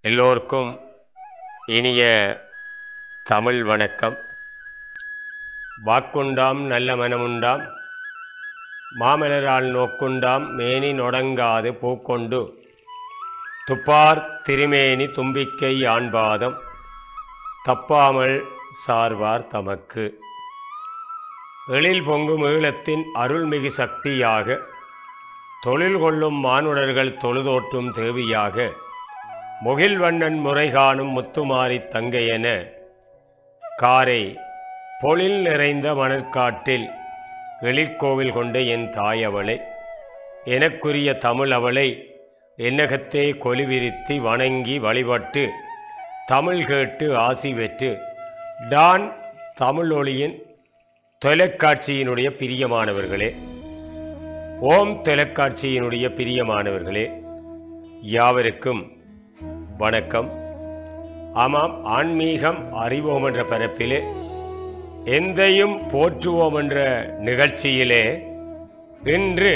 எல்லோருக்கும் இனிய தமிழ் வணக்கம் வாக்குண்டாம் நல்ல மனமுண்டாம் மாமலரால் நோக்குண்டாம் மேனி நொடங்காது பூக்கொண்டு துப்பார் திருமேனி தும்பிக்கை ஆண்பாதம் தப்பாமல் சார்வார் தமக்கு எழில் பொங்கும் ஈழத்தின் அருள்மிகு சக்தியாக தொழில் கொள்ளும் மானுடர்கள் தொழுதோற்றும் தேவியாக முகில்வண்ணன் முறை காணும் முத்துமாரி தங்கையென காரை பொழில் நிறைந்த மணற்காட்டில் எழிற்கோவில் கொண்ட என் தாய் அவளை எனக்குரிய தமிழ் அவளை என்னகத்தே கொலுவிரித்தி வணங்கி வழிபட்டு தமிழ் கேட்டு ஆசி பெற்று டான் தமிழொலியின் தொலைக்காட்சியினுடைய பிரியமானவர்களே ஓம் தொலைக்காட்சியினுடைய பிரியமானவர்களே யாவருக்கும் வணக்கம் ஆமாம் ஆன்மீகம் அறிவோம் என்ற பரப்பிலே எந்தையும் போற்றுவோம் என்ற நிகழ்ச்சியிலே இன்று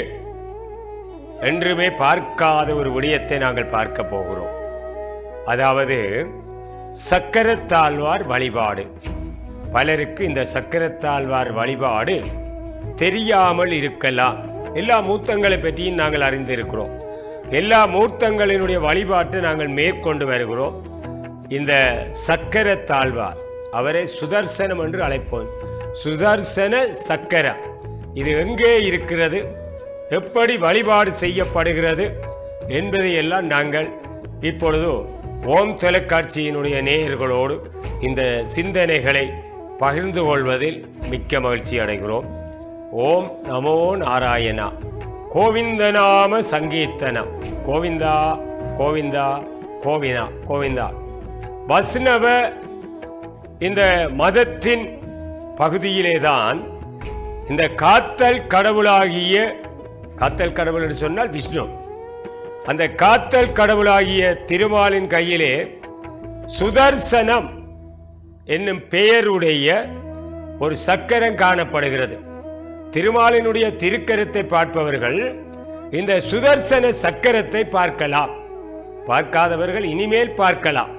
என்றுமே பார்க்காத ஒரு விடயத்தை நாங்கள் பார்க்க போகிறோம் அதாவது சக்கரத்தாழ்வார் வழிபாடு பலருக்கு இந்த சக்கரத்தாழ்வார் வழிபாடு தெரியாமல் இருக்கலாம் எல்லா மூர்த்தங்களை பற்றியும் நாங்கள் அறிந்திருக்கிறோம் எல்லா மூர்த்தங்களினுடைய வழிபாட்டை நாங்கள் மேற்கொண்டு வருகிறோம் இந்த சக்கரத்தாழ்வார் அவரை சுதர்சனம் என்று அழைப்போம் சுதர்சன சக்கரம் இது எங்கே இருக்கிறது எப்படி வழிபாடு செய்யப்படுகிறது என்பதை எல்லாம் நாங்கள் இப்பொழுது ஓம் தொலைக்காட்சியினுடைய நேயர்களோடு இந்த சிந்தனைகளை பகிர்ந்து கொள்வதில் மிக்க மகிழ்ச்சி அடைகிறோம் ஓம் நமோ நாராயணா கோவிந்தநாம சங்கீர்த்தனம் கோவிந்தா கோவிந்தா கோவிந்தா கோவிந்தா வஸ்னவ இந்த மதத்தின் பகுதியிலேதான் இந்த காத்தல் கடவுளாகிய காத்தல் கடவுள் என்று சொன்னால் விஷ்ணு அந்த காத்தல் கடவுளாகிய திருமாலின் கையிலே சுதர்சனம் என்னும் பெயருடைய ஒரு சக்கரம் காணப்படுகிறது திருமாலினுடைய திருக்கரத்தை பார்ப்பவர்கள் இந்த சுதர்சன சக்கரத்தை பார்க்கலாம் பார்க்காதவர்கள் இனிமேல் பார்க்கலாம்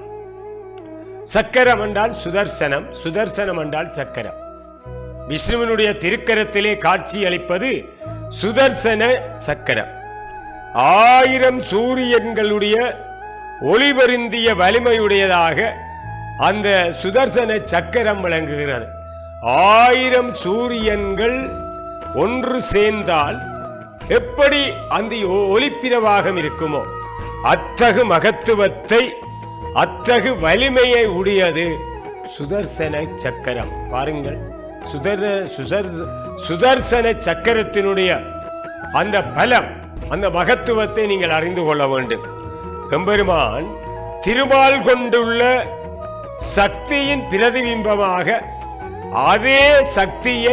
சக்கரம் என்றால் சுதர்சனம் சுதர்சனம் என்றால் சக்கரம் விஷ்ணுவினுடைய திருக்கரத்திலே காட்சி அளிப்பது சுதர்சன சக்கரம் ஆயிரம் சூரியன்களுடைய ஒளிபருந்திய வலிமையுடையதாக அந்த சுதர்சன சக்கரம் விளங்குகிறது ஆயிரம் சூரியன்கள் ஒன்று சேர்ந்தால் எப்படி அந்த ஒளிப்பிரவாகம் இருக்குமோ அத்தகு மகத்துவத்தை அத்தகு வலிமையை உடையது சுதர்சன சக்கரம் பாருங்கள் சுதர் சுதர் சுதர்சன சக்கரத்தினுடைய அந்த பலம் அந்த மகத்துவத்தை நீங்கள் அறிந்து கொள்ள வேண்டும் எம்பெருமான் திருமால் கொண்டுள்ள சக்தியின் பிரதிபிம்பமாக அதே சக்தியை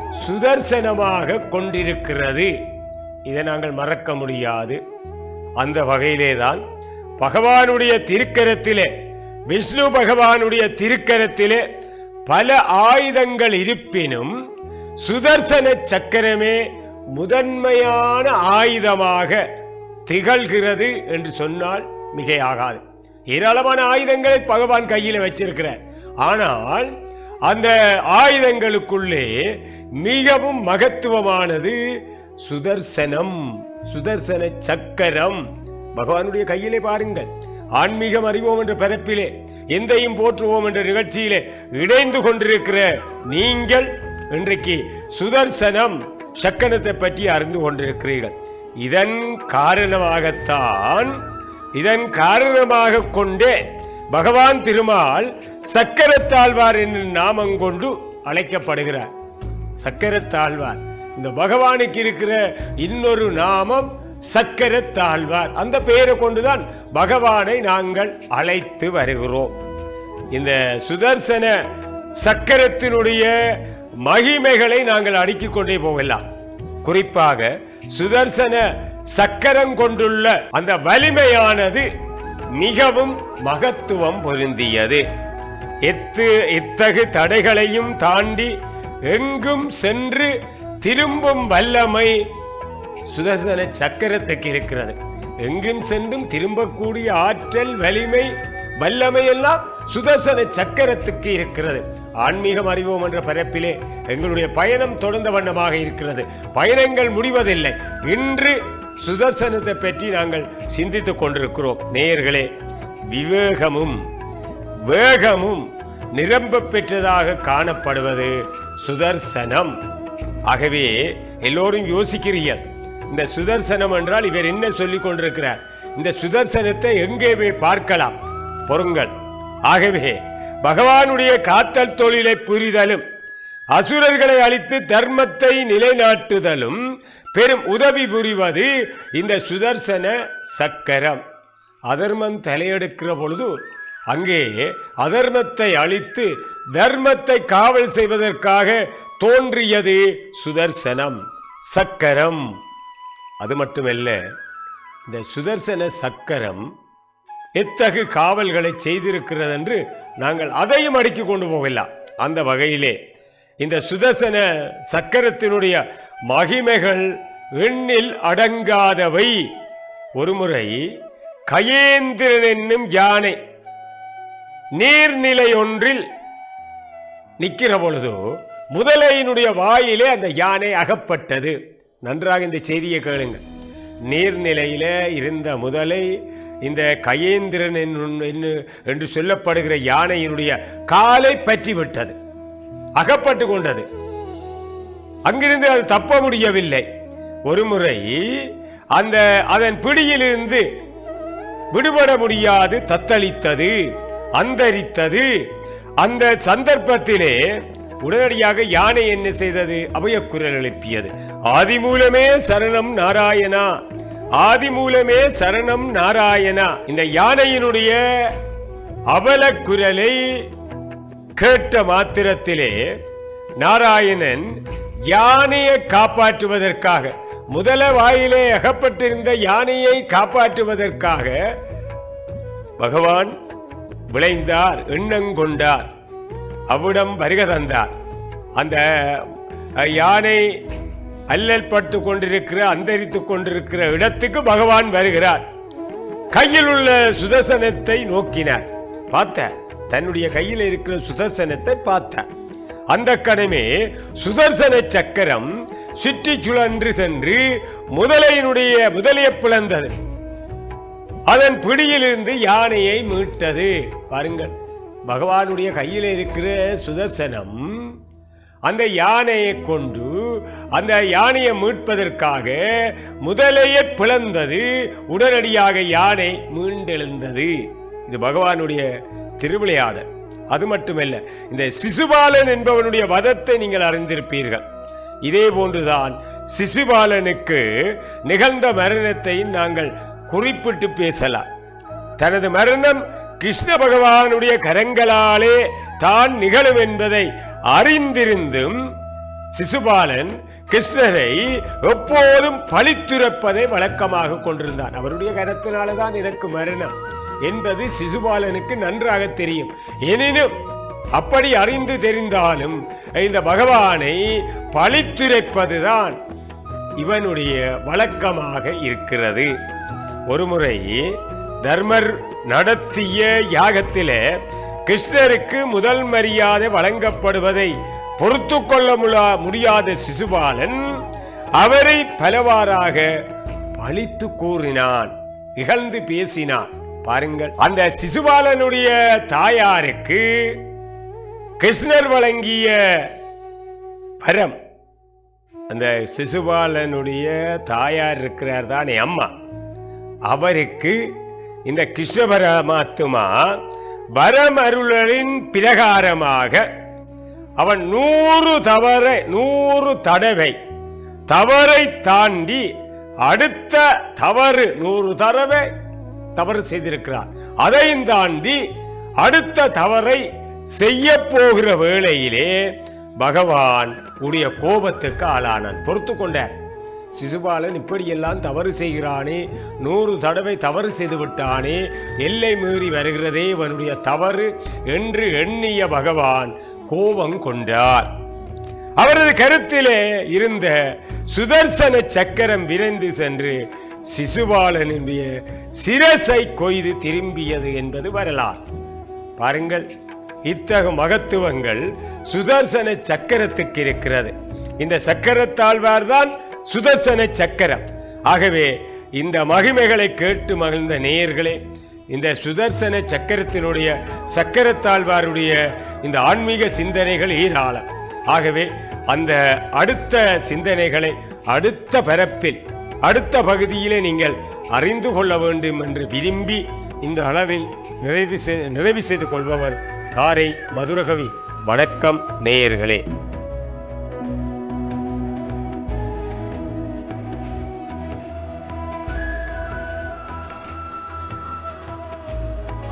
சுதர்சனமாக கொண்டிருக்கிறது இதை நாங்கள் மறக்க முடியாது அந்த வகையிலேதான் பகவானுடைய திருக்கரத்திலே விஷ்ணு பகவானுடைய திருக்கரத்திலே பல ஆயுதங்கள் இருப்பினும் சுதர்சன சக்கரமே முதன்மையான ஆயுதமாக திகழ்கிறது என்று சொன்னால் மிகையாகாது ஏராளமான ஆயுதங்களை பகவான் கையில் வச்சிருக்கிறார் ஆனால் அந்த ஆயுதங்களுக்குள்ளே மிகவும் மகத்துவமானது சுதர்சனம் சுதர்சன சக்கரம் பகவானுடைய கையிலே பாருங்கள் ஆன்மீகம் அறிவோம் என்ற பரப்பிலே எந்தையும் போற்றுவோம் என்ற நிகழ்ச்சியிலே இணைந்து கொண்டிருக்கிற நீங்கள் இன்றைக்கு சுதர்சனம் சக்கரத்தை பற்றி அறிந்து கொண்டிருக்கிறீர்கள் இதன் காரணமாகத்தான் இதன் காரணமாக கொண்டே பகவான் திருமால் சக்கரத்தாழ்வார் என்று நாமம் கொண்டு அழைக்கப்படுகிறார் சக்கரத்தாழ்வார் இந்த பகவானுக்கு இருக்கிற இன்னொரு நாமம் சக்கரத்தாழ்வார் அந்த பெயரை கொண்டுதான் பகவானை நாங்கள் அழைத்து வருகிறோம் இந்த சுதர்சன சக்கரத்தினுடைய மகிமைகளை நாங்கள் அடுக்கிக் கொண்டே போகலாம் குறிப்பாக சுதர்சன சக்கரம் கொண்டுள்ள அந்த வலிமையானது மிகவும் மகத்துவம் பொருந்தியது எத்து இத்தகு தடைகளையும் தாண்டி எங்கும் சென்று திரும்பும் வல்லமை சுதர்சன சக்கரத்துக்கு இருக்கிறது எங்கும் சென்றும் திரும்பக்கூடிய ஆற்றல் வலிமை வல்லமை எல்லாம் சுதர்சன சக்கரத்துக்கு இருக்கிறது ஆன்மீகம் அறிவோம் என்ற பரப்பிலே எங்களுடைய பயணம் தொடர்ந்த வண்ணமாக இருக்கிறது பயணங்கள் முடிவதில்லை இன்று சுதர்சனத்தை பற்றி நாங்கள் சிந்தித்துக் கொண்டிருக்கிறோம் நேயர்களே விவேகமும் வேகமும் நிரம்ப பெற்றதாக காணப்படுவது சுதர்சனம் ஆகவே எல்லோரும் யோசிக்கிறீர்கள் இந்த சுதர்சனம் என்றால் இவர் என்ன சொல்லிக் கொண்டிருக்கிறார் இந்த சுதர்சனத்தை எங்கே போய் பார்க்கலாம் பொருங்கள் ஆகவே பகவானுடைய காத்தல் தொழிலை புரிதலும் அசுரர்களை அழித்து தர்மத்தை நிலைநாட்டுதலும் பெரும் உதவி புரிவது இந்த சுதர்சன சக்கரம் அதர்மம் தலையெடுக்கிற பொழுது அங்கே அதர்மத்தை அழித்து தர்மத்தை காவல் செய்வதற்காக தோன்றியது சுதர்சனம் சக்கரம் அது மட்டுமல்ல இந்த சுதர்சன சக்கரம் எத்தகு காவல்களை செய்திருக்கிறது என்று நாங்கள் அதையும் அடுக்கிக் கொண்டு போகலாம் அந்த வகையிலே இந்த சுதர்சன சக்கரத்தினுடைய மகிமைகள் எண்ணில் அடங்காதவை ஒருமுறை கயேந்திரன் என்னும் யானை நீர்நிலை ஒன்றில் நிற்கிற பொழுது முதலையினுடைய வாயிலே அந்த யானை அகப்பட்டது நன்றாக இந்த செய்தியை கேளுங்க நீர்நிலையில இருந்த முதலை இந்த கயேந்திரன் என்னும் என்று- என்று சொல்லப்படுகிற யானையினுடைய காலை பற்றி விட்டது அகப்பட்டு கொண்டது அங்கிருந்து அது தப்ப முடியவில்லை ஒருமுறை அந்த அதன் பிடியிலிருந்து விடுபட முடியாது தத்தளித்தது அந்தரித்தது அந்த சந்தர்ப்பத்திலே உடனடியாக யானை என்ன செய்தது அபயக்குரல் எழுப்பியது ஆதிமூலமே சரணம் நாராயணா ஆதிமூலமே சரணம் நாராயணா இந்த யானையினுடைய அவலக் குரலை கேட்ட மாத்திரத்திலே நாராயணன் யானையை காப்பாற்றுவதற்காக முதல வாயிலே அகப்பட்டிருந்த யானையை காப்பாற்றுவதற்காக பகவான் விளைந்தார் எண்ணங்கொண்டார் அவ்விடம் வருக தந்தார் அந்த அஹ், யானை அல்லல் பட்டு கொண்டிருக்கிற அந்தரித்துக் கொண்டிருக்கிற இடத்துக்கு பகவான் வருகிறார் கையில் உள்ள சுதர்சனத்தை நோக்கினார் பார்த்த தன்னுடைய கையில் இருக்கிற சுதர்சனத்தை பார்த்தார் அந்த கணமே சுதர்சன சக்கரம் சுற்றி சுழன்று சென்று முதலையினுடைய முதலையை பிளந்தது அதன் பிடியிலிருந்து யானையை மீட்டது பாருங்கள் பகவானுடைய கையில் இருக்கிற சுதர்சனம் அந்த யானையை கொண்டு அந்த யானையை மீட்பதற்காக முதலையை பிளந்தது உடனடியாக யானை மீண்டெழுந்தது இது பகவானுடைய திருவிளையாடல் அது மட்டுமல்ல இந்த சிசுபாலன் என்பவனுடைய வதத்தை நீங்கள் அறிந்திருப்பீர்கள் இதே போன்றுதான் சிசுபாலனுக்கு நிகழ்ந்த மரணத்தையும் நாங்கள் குறிப்பிட்டு பேசலாம் தனது மரணம் கிருஷ்ண பகவானுடைய கரங்களாலே தான் நிகழும் என்பதை அறிந்திருந்தும் சிசுபாலன் கிருஷ்ணரை எப்போதும் பழித்துரைப்பதை வழக்கமாக கொண்டிருந்தான் அவருடைய கரத்தினால்தான் எனக்கு மரணம் என்பது சிசுபாலனுக்கு நன்றாக தெரியும் எனினும் அப்படி அறிந்து தெரிந்தாலும் இந்த பகவானை பழித்துரைப்பதுதான் இவனுடைய வழக்கமாக இருக்கிறது ஒருமுறை தர்மர் நடத்திய யாகத்திலே கிருஷ்ணருக்கு முதல் மரியாதை வழங்கப்படுவதை பொறுத்து கொள்ள முலா- முடியாத சிசுபாலன் அவரை பலவாறாக பழித்து கூறினான் இகழ்ந்து பேசினான் பாருங்கள் அந்த சிசுபாலனுடைய தாயாருக்கு கிருஷ்ணர் வழங்கிய பரம் அந்த சிசுபாலனுடைய தாயார் இருக்கிறார் தானே அம்மா அவருக்கு இந்த கிருஷ்ண பரமாத்மா வரமருளின் பிரகாரமாக அவன் நூறு தவற நூறு தடவை தவறை தாண்டி அடுத்த தவறு நூறு தடவை தவறு செய்திருக்கிறார் அதையும் தாண்டி அடுத்த தவறை செய்ய போகிற வேளையிலே பகவான் உடைய கோபத்துக்கு ஆளானான் பொறுத்து கொண்டார் சிசுபாலன் இப்படியெல்லாம் தவறு செய்கிறானே நூறு தடவை தவறு செய்து விட்டானே எல்லை மீறி வருகிறதே இவனுடைய தவறு என்று எண்ணிய பகவான் கோபம் கொண்டார் அவரது கருத்திலே இருந்த சுதர்சன சக்கரம் விரைந்து சென்று சிசுபாலனுடைய சிரசை கொய்து திரும்பியது என்பது வரலாறு பாருங்கள் இத்தகு மகத்துவங்கள் சுதர்சன சக்கரத்துக்கு இருக்கிறது இந்த சக்கரத்தாழ்வார் தான் சுதர்சன சக்கரம் ஆகவே இந்த மகிமைகளை கேட்டு மகிழ்ந்த நேயர்களே இந்த சுதர்சன சக்கரத்தினுடைய சக்கரத்தாழ்வாருடைய இந்த ஆன்மீக சிந்தனைகள் ஈராளம் ஆகவே அந்த அடுத்த சிந்தனைகளை அடுத்த பரப்பில் அடுத்த பகுதியிலே நீங்கள் அறிந்து கொள்ள வேண்டும் என்று விரும்பி இந்த அளவில் நிறைவு செய்- நிறைவு செய்து கொள்பவர் காரை மதுரகவி வணக்கம் நேயர்களே